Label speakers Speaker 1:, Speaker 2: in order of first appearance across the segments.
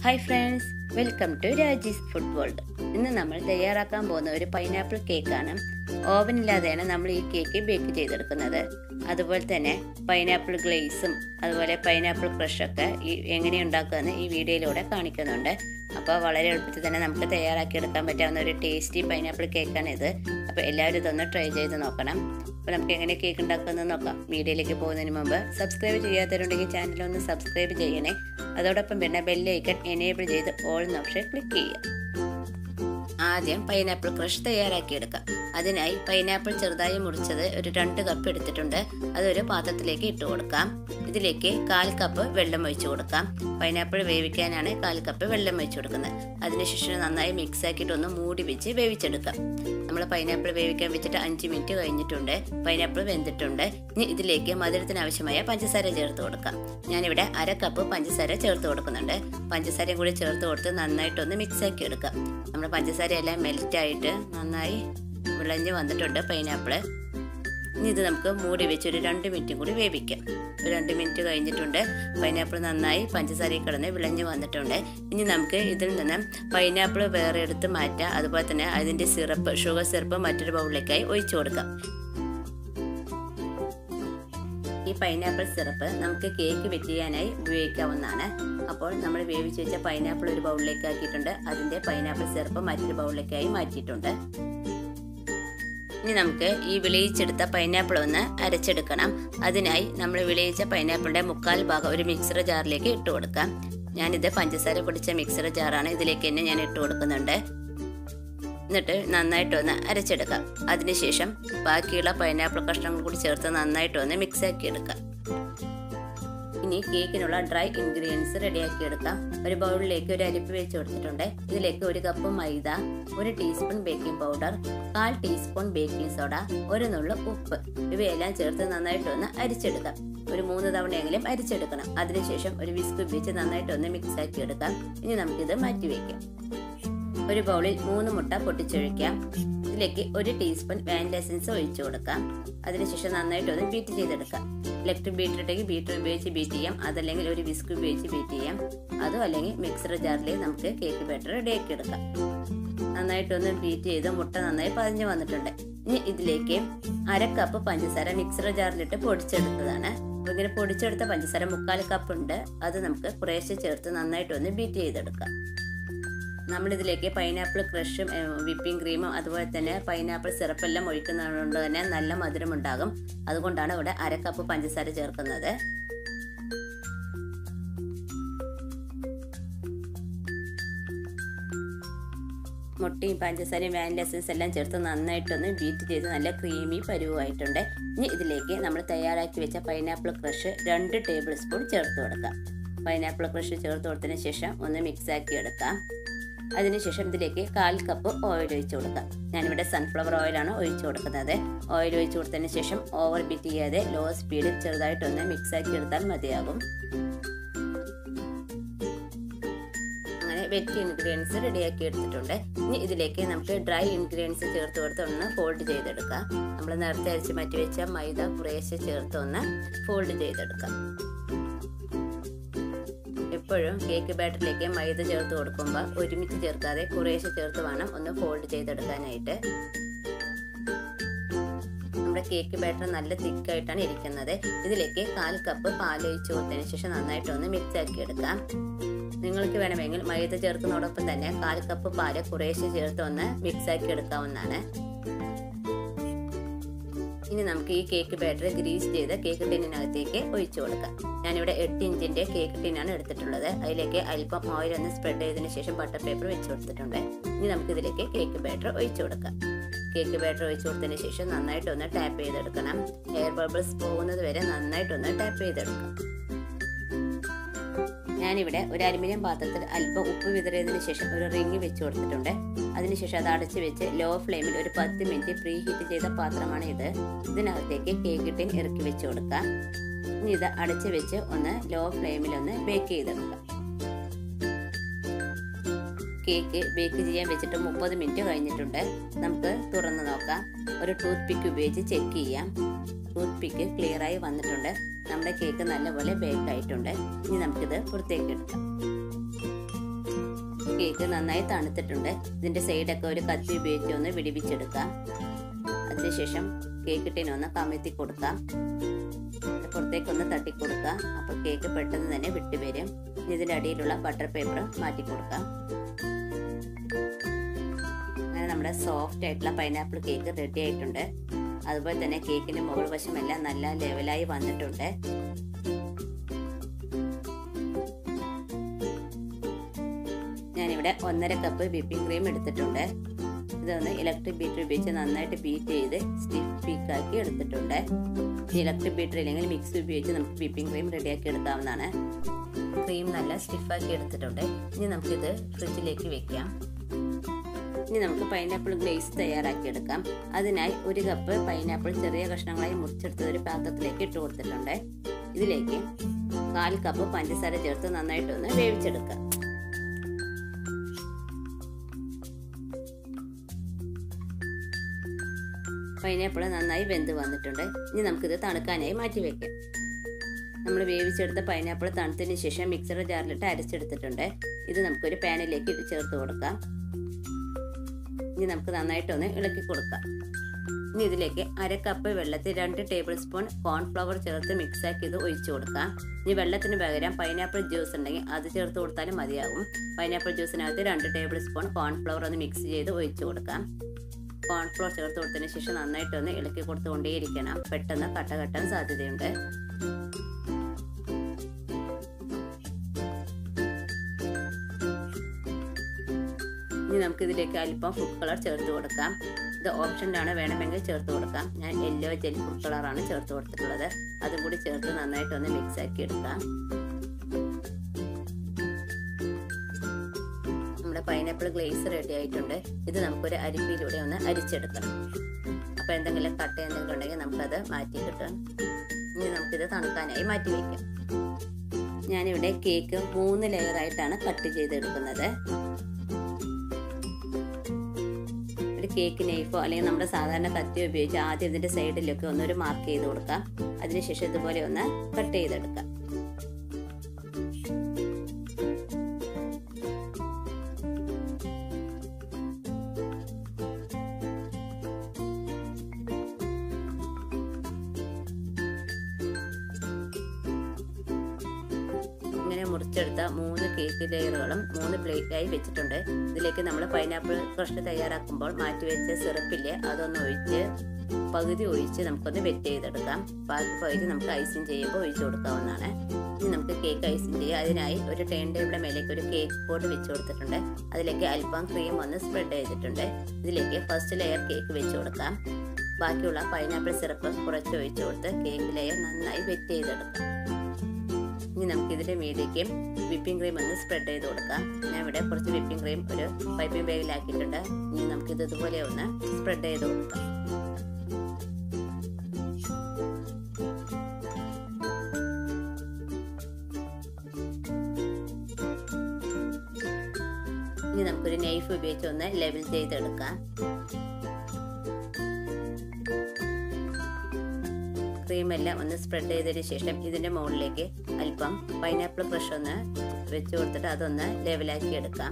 Speaker 1: hi friends welcome to Raji's food world ഇന്ന് നമ്മൾ തയ്യാറാക്കാൻ പോകുന്ന ഒരു പൈനാപ്പിൾ കേക്കാണ് ഓവനില്ലാതെയാണ് നമ്മൾ ഈ കേക്ക് ബേക്ക് ചെയ്തെടുക്കുന്നത് അതുപോലെ തന്നെ പൈനാപ്പിൾ ഗ്ലേസും അതുപോലെ പൈനാപ്പിൾ ക്രഷൊക്കെ ഈ എങ്ങനെ ഉണ്ടാക്കുകയെന്ന് ഈ വീഡിയോയിലൂടെ കാണിക്കുന്നുണ്ട് അപ്പോൾ വളരെ എളുപ്പത്തിൽ തന്നെ നമുക്ക് തയ്യാറാക്കിയെടുക്കാൻ പറ്റാവുന്ന ഒരു ടേസ്റ്റി പൈനാപ്പിൾ കേക്കാണ് ഇത് അപ്പോൾ എല്ലാവരും ഇതൊന്ന് ട്രൈ ചെയ്ത് നോക്കണം അപ്പോൾ നമുക്ക് എങ്ങനെ കേക്ക് ഉണ്ടാക്കുന്നത് നോക്കാം വീഡിയോയിലേക്ക് പോകുന്നതിന് മുമ്പ് സബ്സ്ക്രൈബ് ചെയ്യാത്തവരുണ്ടെങ്കിൽ ചാനൽ ഒന്ന് സബ്സ്ക്രൈബ് ചെയ്യണേ അതോടൊപ്പം പിന്നെ ബെല്ലൈക്കൺ എനേബിൾ ചെയ്ത് ഓൾ എന്ന ഓപ്ഷൻ ക്ലിക്ക് ചെയ്യുക ആദ്യം പൈനാപ്പിൾ ക്രഷ് തയ്യാറാക്കിയെടുക്കാം അതിനായി പൈനാപ്പിൾ ചെറുതായി മുറിച്ചത് ഒരു രണ്ട് കപ്പ് എടുത്തിട്ടുണ്ട് അതൊരു പാത്രത്തിലേക്ക് ഇട്ട് കൊടുക്കാം ഇതിലേക്ക് കാൽ കപ്പ് വെള്ളം ഒഴിച്ചു കൊടുക്കാം പൈനാപ്പിൾ വേവിക്കാനാണ് കാൽ കപ്പ് വെള്ളം ഒഴിച്ചു കൊടുക്കുന്നത് അതിനുശേഷം നന്നായി മിക്സ് ആക്കിയിട്ട് ഒന്ന് മൂടി വെച്ച് വേവിച്ചെടുക്കാം നമ്മൾ പൈനാപ്പിൾ വേവിക്കാൻ വെച്ചിട്ട് അഞ്ച് മിനിറ്റ് കഴിഞ്ഞിട്ടുണ്ട് പൈനാപ്പിൾ വെന്തിട്ടുണ്ട് ഇനി ഇതിലേക്ക് മധുരത്തിന് ആവശ്യമായ പഞ്ചസാര ചേർത്ത് കൊടുക്കാം ഞാനിവിടെ അര കപ്പ് പഞ്ചസാര ചേർത്ത് കൊടുക്കുന്നുണ്ട് പഞ്ചസാരയും കൂടി ചേർത്ത് കൊടുത്ത് നന്നായിട്ടൊന്ന് മിക്സ് ആക്കി എടുക്കാം നമ്മുടെ പഞ്ചസാര എല്ലാം മെൽറ്റ് ആയിട്ട് നന്നായി വിളഞ്ഞ് വന്നിട്ടുണ്ട് പൈനാപ്പിള് ഇനി ഇത് നമുക്ക് മൂടി വെച്ച് ഒരു രണ്ട് മിനിറ്റും കൂടി വേവിക്കാം ഒരു രണ്ട് മിനിറ്റ് കഴിഞ്ഞിട്ടുണ്ട് പൈനാപ്പിൾ നന്നായി പഞ്ചസാരയിൽ കിടന്ന് വിളഞ്ഞ് വന്നിട്ടുണ്ട് ഇനി നമുക്ക് ഇതിൽ നിന്ന് പൈനാപ്പിൾ വേറെ എടുത്ത് മാറ്റാം അതുപോലെ തന്നെ അതിൻ്റെ സിറപ്പ് ഷുഗർ സിറപ്പ് മറ്റൊരു ബൗളിലേക്കായി ഒഴിച്ചു കൊടുക്കാം ഈ പൈനാപ്പിൾ സിറപ്പ് നമുക്ക് കേക്ക് വെറ്റ് ചെയ്യാനായി ഉപയോഗിക്കാവുന്നതാണ് അപ്പോൾ നമ്മൾ വേവിച്ച് വെച്ച പൈനാപ്പിൾ ഒരു ബൗളിലേക്ക് ആക്കിയിട്ടുണ്ട് അതിൻ്റെ പൈനാപ്പിൾ സിറപ്പ് മറ്റൊരു ബൗളിലേക്കായി മാറ്റിയിട്ടുണ്ട് ഇനി നമുക്ക് ഈ വിളയിച്ചെടുത്ത പൈനാപ്പിൾ ഒന്ന് അരച്ചെടുക്കണം അതിനായി നമ്മൾ വിളയിച്ച പൈനാപ്പിളിൻ്റെ മുക്കാൽ ഭാഗം ഒരു മിക്സർ ജാറിലേക്ക് ഇട്ട് കൊടുക്കാം ഞാനിത് പഞ്ചസാര പൊടിച്ച മിക്സർ ജാറാണ് ഇതിലേക്ക് തന്നെ ഞാൻ ഇട്ട് കൊടുക്കുന്നുണ്ട് എന്നിട്ട് നന്നായിട്ടൊന്ന് അരച്ചെടുക്കാം അതിനുശേഷം ബാക്കിയുള്ള പൈനാപ്പിൾ കഷ്ണങ്ങൾ കൂടി ചേർത്ത് നന്നായിട്ടൊന്ന് മിക്സ് ആക്കി എടുക്കാം ഇനി കേക്കിനുള്ള ഡ്രൈ ഇൻഗ്രീഡിയൻസ് റെഡിയാക്കി എടുക്കാം ഒരു ബൗളിലേക്ക് ഒരു അരിപ്പ് വെച്ച് കൊടുത്തിട്ടുണ്ട് ഇതിലേക്ക് ഒരു കപ്പ് മൈദ ഒരു ടീസ്പൂൺ ബേക്കിംഗ് പൗഡർ കാൽ ടീസ്പൂൺ ബേക്കിംഗ് സോഡ ഒരു നുള്ളു ഉപ്പ് ഇവയെല്ലാം ചേർത്ത് നന്നായിട്ടൊന്ന് അരിച്ചെടുക്കാം ഒരു മൂന്ന് തവണയെങ്കിലും അരിച്ചെടുക്കണം അതിനുശേഷം ഒരു വിസ്ക് ഉപയോഗിച്ച് നന്നായിട്ടൊന്ന് മിക്സ് ആക്കി എടുക്കാം ഇനി നമുക്കിത് മാറ്റി വയ്ക്കാം ഒരു ബൗളിൽ മൂന്ന് മുട്ട പൊട്ടിച്ചൊഴിക്കാം ഇതിലേക്ക് ഒരു ടീസ്പൂൺ വാനില എസൻസ് ഒഴിച്ചു കൊടുക്കാം അതിനുശേഷം നന്നായിട്ടൊന്ന് ബീറ്റ് ചെയ്തെടുക്കാം ഇലക്ട്രിക് ബീറ്റർ ഉണ്ടെങ്കിൽ ബീറ്റർ ഉപയോഗിച്ച് ബീറ്റ് ചെയ്യാം അതല്ലെങ്കിൽ ഒരു വിസ്ക് ഉപയോഗിച്ച് ബീറ്റ് ചെയ്യാം അതും അല്ലെങ്കിൽ മിക്സർ ജാറിൽ നമുക്ക് കേക്ക് ബാറ്റർ റെഡിയാക്കി എടുക്കാം നന്നായിട്ടൊന്ന് ബീറ്റ് ചെയ്ത് മുട്ട നന്നായി പതിഞ്ഞു വന്നിട്ടുണ്ട് ഇനി ഇതിലേക്ക് അര കപ്പ് പഞ്ചസാര മിക്സർ ജാറിലിട്ട് പൊടിച്ചെടുത്തതാണ് ഇങ്ങനെ പൊടിച്ചെടുത്ത പഞ്ചസാര മുക്കാൽ കപ്പ് ഉണ്ട് അത് നമുക്ക് കുറേശ്ശെ ചേർത്ത് നന്നായിട്ടൊന്ന് ബീറ്റ് ചെയ്തെടുക്കാം നമ്മളിതിലേക്ക് പൈനാപ്പിൾ ക്രഷും വിപ്പിംഗ് ക്രീമും അതുപോലെ തന്നെ പൈനാപ്പിൾ സിറപ്പെല്ലാം ഒഴിക്കുന്നതുകൊണ്ട് തന്നെ നല്ല മധുരം ഉണ്ടാകും അതുകൊണ്ടാണ് ഇവിടെ അര കപ്പ് പഞ്ചസാര ചേർക്കുന്നത് മുട്ടയും പഞ്ചസാരയും വാനില എസൻസ് എല്ലാം ചേർത്ത് നന്നായിട്ടൊന്ന് ബീറ്റ് ചെയ്ത് നല്ല ക്രീമി പരുവായിട്ടുണ്ട് ഇനി ഇതിലേക്ക് നമ്മൾ തയ്യാറാക്കി വെച്ച പൈനാപ്പിൾ ക്രഷ് രണ്ട് ടേബിൾ സ്പൂൺ ചേർത്ത് കൊടുക്കാം പൈനാപ്പിൾ ക്രഷ് ചേർത്ത് കൊടുത്തതിന് ശേഷം ഒന്ന് മിക്സ് ആക്കി എടുക്കാം അതിനുശേഷം ഇതിലേക്ക് കാൽ കപ്പ് ഓയിൽ ഒഴിച്ചു കൊടുക്കാം ഞാനിവിടെ സൺഫ്ലവർ ഓയിലാണ് ഒഴിച്ചു കൊടുക്കുന്നത് ഓയിൽ ഒഴിച്ചു കൊടുത്തതിന് ശേഷം ഓവർ ബീറ്റ് ചെയ്യാതെ ലോ സ്പീഡിൽ ചെറുതായിട്ടൊന്ന് മിക്സ് ആക്കി എടുത്താൽ മതിയാകും അങ്ങനെ വെറ്റ് ഇൻഗ്രീഡിയൻസ് റെഡിയാക്കി എടുത്തിട്ടുണ്ട് ഇനി ഇതിലേക്ക് നമുക്ക് ഡ്രൈ ഇൻഗ്രീഡിയൻസ് ചേർത്ത് കൊടുത്ത് ഒന്ന് ഫോൾഡ് ചെയ്തെടുക്കാം നമ്മൾ നേരത്തെ അരച്ച് മാറ്റി വെച്ച മൈദ കുറേശ്ശെ ചേർത്ത് ഒന്ന് ഫോൾഡ് ചെയ്തെടുക്കാം എപ്പോഴും കേക്ക് ബാറ്ററിലേക്ക് മൈദ ചേർത്ത് കൊടുക്കുമ്പോൾ ഒരുമിച്ച് ചേർക്കാതെ കുറേശ്ശെ ചേർത്ത് വേണം ഒന്ന് ഫോൾഡ് ചെയ്തെടുക്കാനായിട്ട് നമ്മുടെ കേക്ക് ബാറ്റർ നല്ല തിക്കായിട്ടാണ് ഇരിക്കുന്നത് ഇതിലേക്ക് കാൽ കപ്പ് പാൽ ഒഴിച്ച് കൊടുത്തതിന് ശേഷം നന്നായിട്ടൊന്ന് മിക്സ് ആക്കി എടുക്കാം നിങ്ങൾക്ക് വേണമെങ്കിൽ മൈദ ചേർക്കുന്നതോടൊപ്പം തന്നെ കാൽ കപ്പ് പാല് കുറേശ്ശെ ചേർത്ത് ഒന്ന് മിക്സ് ആക്കി എടുക്കാവുന്നതാണ് ഇനി നമുക്ക് ഈ കേക്ക് ബാറ്റർ ഗ്രീസ് ചെയ്ത് കേക്ക് ടിന്നിനകത്തേക്ക് ഒഴിച്ചു കൊടുക്കാം ഞാനിവിടെ എട്ട് ഇഞ്ചിന്റെ കേക്ക് ടിന്നാണ് എടുത്തിട്ടുള്ളത് അതിലേക്ക് അല്പം ഓയിൽ ഒന്ന് സ്പ്രെഡ് ചെയ്തതിന് ശേഷം ബട്ടർ പേപ്പർ വെച്ച് കൊടുത്തിട്ടുണ്ട് ഇനി നമുക്ക് ഇതിലേക്ക് കേക്ക് ബാറ്റർ ഒഴിച്ചു കൊടുക്കാം കേക്ക് ബാറ്റർ ഒഴിച്ചു കൊടുത്തതിന് ശേഷം നന്നായിട്ടൊന്ന് ടാപ്പ് ചെയ്തെടുക്കണം എയർ ബബിൾസ് പോകുന്നത് വരെ നന്നായിട്ടൊന്ന് ടാപ്പ് ചെയ്തെടുക്കാം ഞാനിവിടെ ഒരു അലുമിനിയം പാത്രത്തിൽ അല്പം ഉപ്പ് വിതറിയതിന് ശേഷം ഒരു റിങ് വെച്ച് കൊടുത്തിട്ടുണ്ട് അതിനുശേഷം അത് അടച്ചു വെച്ച് ലോ ഫ്ലെയിമിൽ ഒരു പത്ത് മിനിറ്റ് പ്രീ ഹീറ്റ് ചെയ്ത പാത്രമാണ് ഇത് ഇതിനകത്തേക്ക് കേക്ക് ടിൻ ഇറക്കി വെച്ച് കൊടുക്കാം ഇനി ഇത് അടച്ചു വെച്ച് ഒന്ന് ലോ ഫ്ലെയിമിൽ ഒന്ന് ബേക്ക് ചെയ്തെടുക്കാം കേക്ക് ബേക്ക് ചെയ്യാൻ വെച്ചിട്ട് മുപ്പത് മിനിറ്റ് കഴിഞ്ഞിട്ടുണ്ട് നമുക്ക് തുറന്ന് നോക്കാം ഒരു ടൂത്ത് പിക്ക് ഉപയോഗിച്ച് ചെക്ക് ചെയ്യാം ടൂത്ത് പിക്ക് ക്ലിയറായി വന്നിട്ടുണ്ട് നമ്മുടെ കേക്ക് നല്ലപോലെ ബേക്ക് ആയിട്ടുണ്ട് ഇനി നമുക്കിത് പുറത്തേക്ക് എടുക്കാം കേക്ക് നന്നായി തണുത്തിട്ടുണ്ട് ഇതിന്റെ സൈഡൊക്കെ ഒരു കത്തി ഉപയോഗിച്ച് ഒന്ന് വിടിപ്പിച്ചെടുക്കാം അതിനുശേഷം കേക്ക് ടിനൊന്ന് കമഴ്ത്തി കൊടുക്കാം പുറത്തേക്കൊന്ന് തട്ടി കൊടുക്കാം അപ്പോൾ കേക്ക് പെട്ടെന്ന് തന്നെ വിട്ടുവരും ഇനി ഇതിന്റെ അടിയിലുള്ള ബട്ടർ പേപ്പർ മാറ്റി കൊടുക്കാം അങ്ങനെ നമ്മുടെ സോഫ്റ്റ് ആയിട്ടുള്ള പൈനാപ്പിൾ കേക്ക് റെഡി ആയിട്ടുണ്ട് അതുപോലെ തന്നെ കേക്കിന്റെ മുകൾ വശമെല്ലാം നല്ല ലെവലായി വന്നിട്ടുണ്ട് ഞാനിവിടെ ഒന്നര കപ്പ് വിപ്പിംഗ് ക്രീം എടുത്തിട്ടുണ്ട് ഇതൊന്ന് ഇലക്ട്രിക് ബീറ്റർ ഉപയോഗിച്ച് നന്നായിട്ട് ബീറ്റ് ചെയ്ത് സ്റ്റിഫ് പീക്കാക്കി എടുത്തിട്ടുണ്ട് ഇലക്ട്രിക് ബീറ്റർ ഇല്ലെങ്കിൽ മിക്സി ഉപയോഗിച്ച് നമുക്ക് വിപ്പിംഗ് ക്രീം റെഡിയാക്കി എടുക്കാവുന്നതാണ് ക്രീം നല്ല സ്റ്റിഫാക്കി എടുത്തിട്ടുണ്ട് ഇനി നമുക്കിത് ഫ്രിഡ്ജിലേക്ക് വെക്കാം ഇനി നമുക്ക് പൈനാപ്പിൾ ഗ്ലേസ് തയ്യാറാക്കി എടുക്കാം അതിനായി ഒരു കപ്പ് പൈനാപ്പിൾ ചെറിയ കഷ്ണങ്ങളായി മുറിച്ചെടുത്ത് ഒരു പാത്രത്തിലേക്ക് ഇട്ട് കൊടുത്തിട്ടുണ്ട് ഇതിലേക്ക് കാൽ കപ്പ് പഞ്ചസാര ചേർത്ത് നന്നായിട്ടൊന്ന് വേവിച്ചെടുക്കാം പൈനാപ്പിൾ നന്നായി വെന്ത് വന്നിട്ടുണ്ട് ഇനി നമുക്കിത് തണുക്കാനായി മാറ്റി വെക്കാം നമ്മൾ വേവിച്ചെടുത്ത പൈനാപ്പിൾ തണുത്തതിന് ശേഷം മിക്സർ ജാറിലിട്ട് അരച്ചെടുത്തിട്ടുണ്ട് ഇത് നമുക്കൊരു പാനിലേക്ക് ചേർത്ത് കൊടുക്കാം ഇനി നമുക്ക് നന്നായിട്ടൊന്ന് ഇളക്കി കൊടുക്കാം ഇനി ഇതിലേക്ക് അര കപ്പ് വെള്ളത്തിൽ രണ്ട് ടേബിൾ സ്പൂൺ കോൺഫ്ലവർ ചേർത്ത് മിക്സ് ആക്കി ഇത് ഒഴിച്ചു കൊടുക്കാം ഇനി വെള്ളത്തിന് പകരം പൈനാപ്പിൾ ജ്യൂസ് ഉണ്ടെങ്കിൽ അത് ചേർത്ത് കൊടുത്താലും മതിയാകും പൈനാപ്പിൾ ജ്യൂസിനകത്ത് രണ്ട് ടേബിൾ സ്പൂൺ കോൺഫ്ലവർ ഒന്ന് മിക്സ് ചെയ്ത് ഒഴിച്ചു കൊടുക്കാം കോൺഫ്ലോർ ചേർത്ത് കൊടുത്തതിന് ശേഷം നന്നായിട്ടൊന്ന് ഇളക്കി കൊടുത്തുകൊണ്ടേയിരിക്കണം പെട്ടെന്ന് കട്ട കെട്ടാൻ സാധ്യതയുണ്ട് ഇനി നമുക്ക് ഇതിലേക്ക് അല്പം ഫുഡ് കളർ ചേർത്ത് കൊടുക്കാം ഇത് ഓപ്ഷനിലാണ് വേണമെങ്കിൽ ചേർത്ത് കൊടുക്കാം ഞാൻ യെല്ലോ ജെൽ ഫുഡ് കളറാണ് ചേർത്ത് കൊടുത്തിട്ടുള്ളത് അതും കൂടി ചേർത്ത് നന്നായിട്ടൊന്ന് മിക്സ് ആക്കി എടുക്കാം നമ്മുടെ പൈനാപ്പിൾ ഗ്ലേസ് റെഡി ആയിട്ടുണ്ട് ഇത് നമുക്കൊരു അരിപ്പിയിലൂടെ ഒന്ന് അരിച്ചെടുക്കണം അപ്പോൾ എന്തെങ്കിലും കട്ട എന്തെങ്കിലും ഉണ്ടെങ്കിൽ നമുക്കത് മാറ്റി കിട്ടും ഇനി നമുക്കിത് തണുക്കാനായി മാറ്റി വയ്ക്കാം ഞാനിവിടെ കേക്ക് മൂന്ന് ലെയർ ആയിട്ടാണ് കട്ട് ചെയ്തെടുക്കുന്നത് ഒരു കേക്ക് നെയ്ഫോ അല്ലെങ്കിൽ നമ്മുടെ സാധാരണ കത്തി ഉപയോഗിച്ച് ആദ്യം ഇതിന്റെ സൈഡിലൊക്കെ ഒന്നൊരു മാർക്ക് ചെയ്ത് കൊടുക്കാം അതിനുശേഷം ഇതുപോലെ ഒന്ന് കട്ട് ചെയ്തെടുക്കാം ഇങ്ങനെ മുറിച്ചെടുത്ത മൂന്ന് കേക്ക് ലെയറുകളും മൂന്ന് പ്ലേറ്റായി വെച്ചിട്ടുണ്ട് ഇതിലേക്ക് നമ്മൾ പൈനാപ്പിൾ ക്രഷ് തയ്യാറാക്കുമ്പോൾ മാറ്റിവെച്ച സിറപ്പില്ലേ അതൊന്ന് ഒഴിച്ച് പകുതി ഒഴിച്ച് നമുക്കൊന്ന് വെറ്റ് ചെയ്തെടുക്കാം ബാക്കി പകുതി നമുക്ക് ഐസിങ് ചെയ്യുമ്പോൾ ഒഴിച്ചു കൊടുക്കാവുന്നതാണ് ഇനി നമുക്ക് കേക്ക് ഐസിങ് ചെയ്യാം അതിനായി ഒരു ടേൺ ടേബിളിന്റെ മേലേക്ക് ഒരു കേക്ക് ബോർഡ് വെച്ച് കൊടുത്തിട്ടുണ്ട് അതിലേക്ക് അല്പം ക്രീം ഒന്ന് സ്പ്രെഡ് ചെയ്തിട്ടുണ്ട് ഇതിലേക്ക് ഫസ്റ്റ് ലെയർ കേക്ക് വെച്ച് കൊടുക്കാം ബാക്കിയുള്ള പൈനാപ്പിൾ സിറപ്പ് കുറച്ച് ഒഴിച്ചു കൊടുത്ത് കേക്ക് ലെയർ നന്നായി വെറ്റ് ചെയ്തെടുക്കാം ഇനി നമുക്ക് ഇതിന്റെ മീതിലേക്ക് വിപ്പിംഗ് ക്രീം ഒന്ന് സ്പ്രെഡ് ചെയ്ത് കൊടുക്കാം ഞാൻ ഇവിടെ കുറച്ച് വിപ്പിംഗ് ക്രീം ഒരു പൈപ്പിംഗ് ബാഗിലാക്കിയിട്ടുണ്ട് ഇനി നമുക്ക് ഇത് ഇതുപോലെ ഒന്ന് സ്പ്രെഡ് ചെയ്ത് കൊടുക്കാം ഇനി നമുക്കൊരു നൈഫ് ഉപയോഗിച്ച് ഒന്ന് ലെവൽ ചെയ്തെടുക്കാം ക്രീം എല്ലാം ഒന്ന് സ്പ്രെഡ് ചെയ്തതിന് ശേഷം ഇതിന്റെ മുകളിലേക്ക് അല്പം പൈനാപ്പിൾ ക്രഷ് ഒന്ന് വെച്ച് കൊടുത്തിട്ട് അതൊന്ന് ലെവലാക്കി എടുക്കാം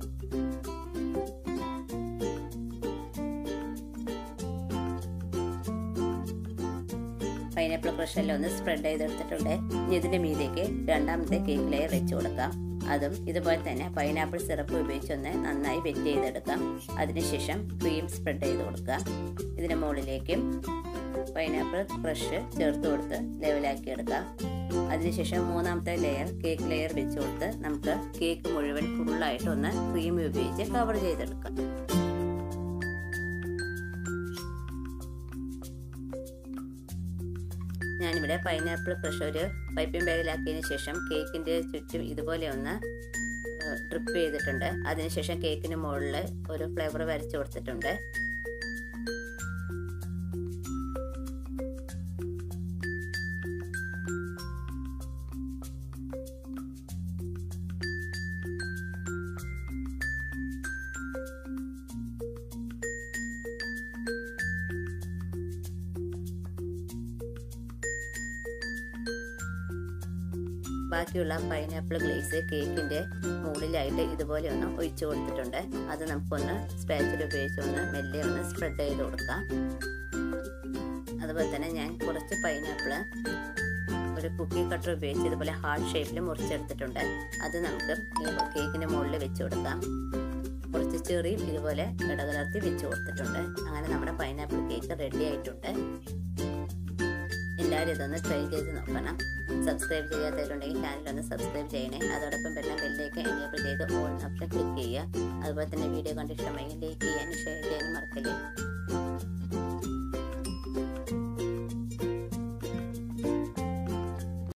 Speaker 1: പൈനാപ്പിൾ ക്രഷ് എല്ലാം ഒന്ന് സ്പ്രെഡ് ചെയ്തെടുത്തിട്ടുണ്ട് ഇനി ഇതിന്റെ മീതേക്ക് രണ്ടാമത്തെ കേക്ക് ലെയർ വെച്ച് കൊടുക്കാം അതും ഇതുപോലെ തന്നെ പൈനാപ്പിൾ സിറപ്പ് ഉപയോഗിച്ചൊന്ന് നന്നായി വെറ്റ് ചെയ്തെടുക്കാം അതിനുശേഷം ക്രീം സ്പ്രെഡ് ചെയ്ത് കൊടുക്കാം ഇതിന്റെ മുകളിലേക്കും പൈനാപ്പിൾ ക്രഷ് ചേർത്ത് കൊടുത്ത് ലെവലാക്കി എടുക്കാം അതിനുശേഷം മൂന്നാമത്തെ ലെയർ കേക്ക് ലെയർ വെച്ച് കൊടുത്ത് നമുക്ക് കേക്ക് മുഴുവൻ ഫുള്ളായിട്ട് ഒന്ന് ക്രീം ഉപയോഗിച്ച് കവർ ചെയ്തെടുക്കാം ഞാനിവിടെ പൈനാപ്പിൾ ക്രഷ് ഒരു പൈപ്പിംഗ് ബാഗിലാക്കിയതിന് ശേഷം കേക്കിൻ്റെ ചുറ്റും ഇതുപോലെ ഒന്ന് ട്രിപ്പ് ചെയ്തിട്ടുണ്ട് അതിനുശേഷം കേക്കിന് മുകളിൽ ഒരു ഫ്ലേവർ വരച്ചു കൊടുത്തിട്ടുണ്ട് ബാക്കിയുള്ള പൈനാപ്പിൾ ഗ്ലേസ് കേക്കിൻ്റെ മുകളിലായിട്ട് ഇതുപോലെ ഒന്ന് ഒഴിച്ചു കൊടുത്തിട്ടുണ്ട് അത് നമുക്കൊന്ന് സ്പാച്ചിൽ ഉപയോഗിച്ച് ഒന്ന് മെല്ലെ ഒന്ന് സ്പ്രെഡ് ചെയ്ത് കൊടുക്കാം അതുപോലെ തന്നെ ഞാൻ കുറച്ച് പൈനാപ്പിൾ ഒരു കുക്കി കട്ടർ ഉപയോഗിച്ച് ഇതുപോലെ ഹാർട്ട് ഷേപ്പിൽ മുറിച്ചെടുത്തിട്ടുണ്ട് അത് നമുക്ക് ഈ കേക്കിൻ്റെ മുകളിൽ വെച്ച് കൊടുക്കാം കുറച്ച് ചെറിയും ഇതുപോലെ ഇടകലർത്തി വെച്ച് കൊടുത്തിട്ടുണ്ട് അങ്ങനെ നമ്മുടെ പൈനാപ്പിൾ കേക്ക് റെഡി ആയിട്ടുണ്ട് എല്ലാവരും ഇതൊന്ന് ട്രൈ ചെയ്ത് നോക്കണം സബ്സ്ക്രൈബ് ചെയ്യാത്തവരുണ്ടെങ്കിൽ ചാനലൊന്ന് സബ്സ്ക്രൈബ് ചെയ്യണേ അതോടൊപ്പം പിന്നെ ബെല്ലേക്ക് എനേബിൾ ചെയ്ത് ഓൾ ഓപ്ഷൻ ക്ലിക്ക് ചെയ്യുക അതുപോലെ തന്നെ വീഡിയോ കണ്ട് ഇഷ്ടമെങ്കിൽ ലൈക്ക് ചെയ്യാനും ഷെയർ ചെയ്യാനും മറക്കല്ലേ